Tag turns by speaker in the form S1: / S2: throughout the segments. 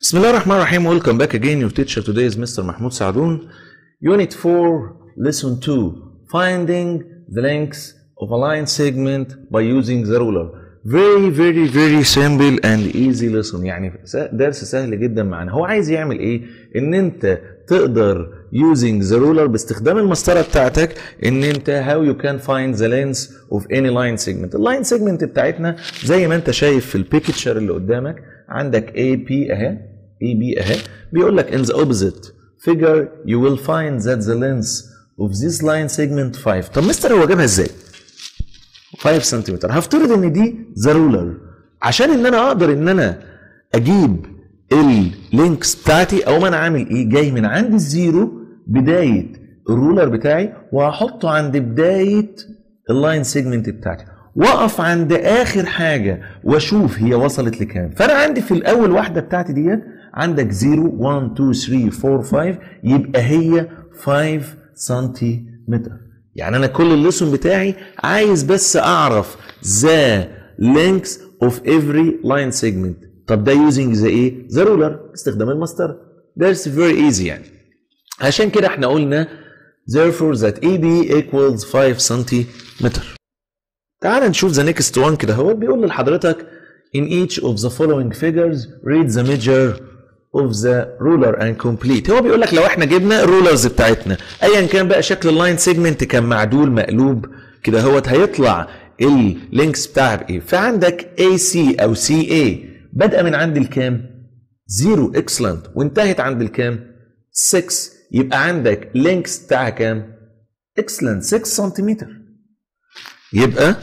S1: بسم الله الرحمن الرحيم welcome back again your teacher today is Mr. محمود سعدون unit 4 lesson 2 finding the length of a line segment by using the ruler very very very simple and easy lesson يعني درس سهل جدا معانا هو عايز يعمل ايه ان انت تقدر using the ruler باستخدام المسطره بتاعتك ان انت how you can find the length of any line segment اللاين segment بتاعتنا زي ما انت شايف في البيكتشر اللي قدامك عندك AP اهي AB اهي بيقول لك in the opposite figure you will find that the length of this line segment 5 طب مستر هو جابها ازاي 5 سنتيمتر هفترض ان دي ذا رولر عشان ان انا اقدر ان انا اجيب اللينكس بتاعتي او ما انا عامل ايه جاي من عند الزيرو بدايه الرولر بتاعي وهحطه عند بدايه اللاين سيجمنت بتاعتي واقف عند اخر حاجه واشوف هي وصلت لكام فانا عندي في الاول واحده بتاعتي ديت عندك 0 1 2 3 4 5 يبقى هي 5 سنتيمتر يعني انا كل الليسون بتاعي عايز بس اعرف ذا length of every line segment طب ده using ذا ايه ذا رولر استخدام المسطره that's very easy يعني عشان كده احنا قلنا therefore that AB equals 5 سنتيمتر تعال نشوف the next one كده هو بيقول لحضرتك in each of the following figures read the measure of the ruler and complete هو بيقول لك لو احنا جبنا الرولرز بتاعتنا ايا كان بقى شكل اللاين سيجمنت كان معدول مقلوب كده هوت هيطلع اللينكس بتاعها بايه فعندك AC او CA بادئه من عند الكام 0 اكسلنت وانتهت عند الكام 6 يبقى عندك لينكس بتاعها كام اكسلنت 6 سنتيمتر يبقى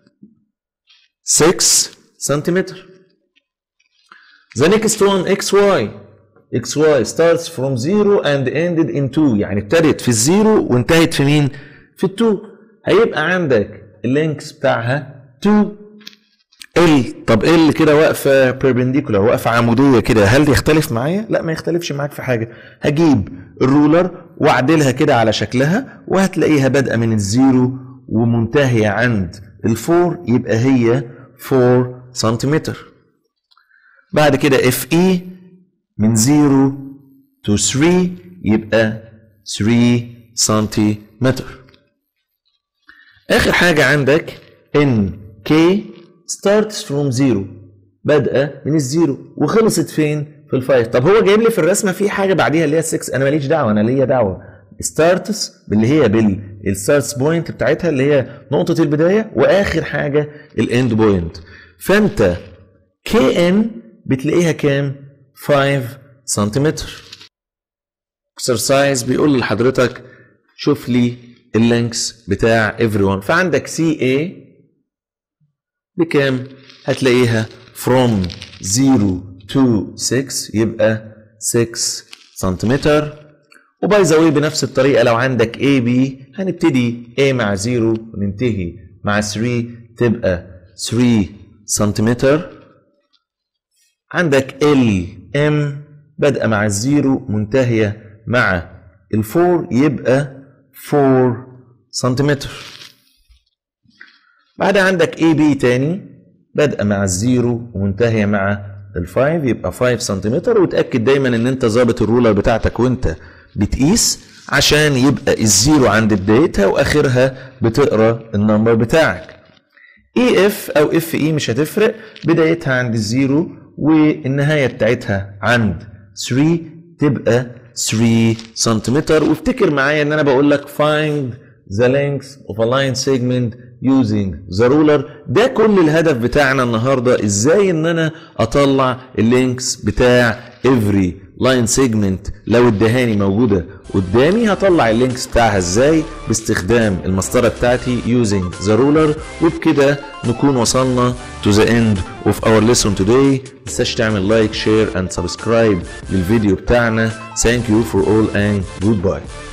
S1: 6 سنتيمتر The next one XY XY starts from 0 and ended in 2 يعني ابتدت في الزيرو وانتهت في مين؟ في ال 2 هيبقى عندك اللينكس بتاعها 2 ال طب ال كده واقفه بيربنديكولار واقفه عموديه كده هل يختلف معايا؟ لا ما يختلفش معاك في حاجه هجيب الرولر واعدلها كده على شكلها وهتلاقيها بادئه من الزيرو ومنتهيه عند الفور يبقى هي 4 سنتيمتر بعد كده اف اي من 0 to 3 يبقى 3 سنتيمتر اخر حاجه عندك ان كي starts from 0 بادئه من الزيرو وخلصت فين في الفايف طب هو جايب لي في الرسمه في حاجه بعديها اللي هي 6 انا ماليش دعوه انا ليا دعوه ستارتس اللي هي بالستارتس بوينت بتاعتها اللي هي نقطه البدايه واخر حاجه الاند بوينت فانت كي ان بتلاقيها كام 5 سنتيمتر اكسرسايز بيقول لحضرتك شوف لي اللينكس بتاع everyone فعندك سي اي بكام هتلاقيها from 0 to 6 يبقى 6 سنتيمتر وباي ذا واي بنفس الطريقه لو عندك اي بي هنبتدي A مع 0 وننتهي مع 3 تبقى 3 سنتيمتر عندك ال ام بادئه مع الزيرو منتهيه مع الفور يبقى 4 سنتيمتر بعد عندك اي بي تاني بادئه مع الزيرو ومنتهيه مع الفايف يبقى 5 سنتيمتر وتاكد دايما ان انت ظابط الرولر بتاعتك وانت بتقيس عشان يبقى الزيرو عند بدايتها واخرها بتقرا النمبر بتاعك اي اف او اف اي مش هتفرق بدايتها عند الزيرو والنهايه بتاعتها عند 3 تبقى 3 سنتيمتر وافتكر معايا ان انا بقول لك find the length of a line segment using the ruler ده كل الهدف بتاعنا النهارده ازاي ان انا اطلع اللينكس بتاع every لاين سيجمنت لو ادهاني موجوده قدامي هطلع اللينكس بتاعها ازاي باستخدام المسطره بتاعتي using the ruler وبكده نكون وصلنا to the end of our lesson today متنساش تعمل لايك شير and subscribe للفيديو بتاعنا thank you for all and goodbye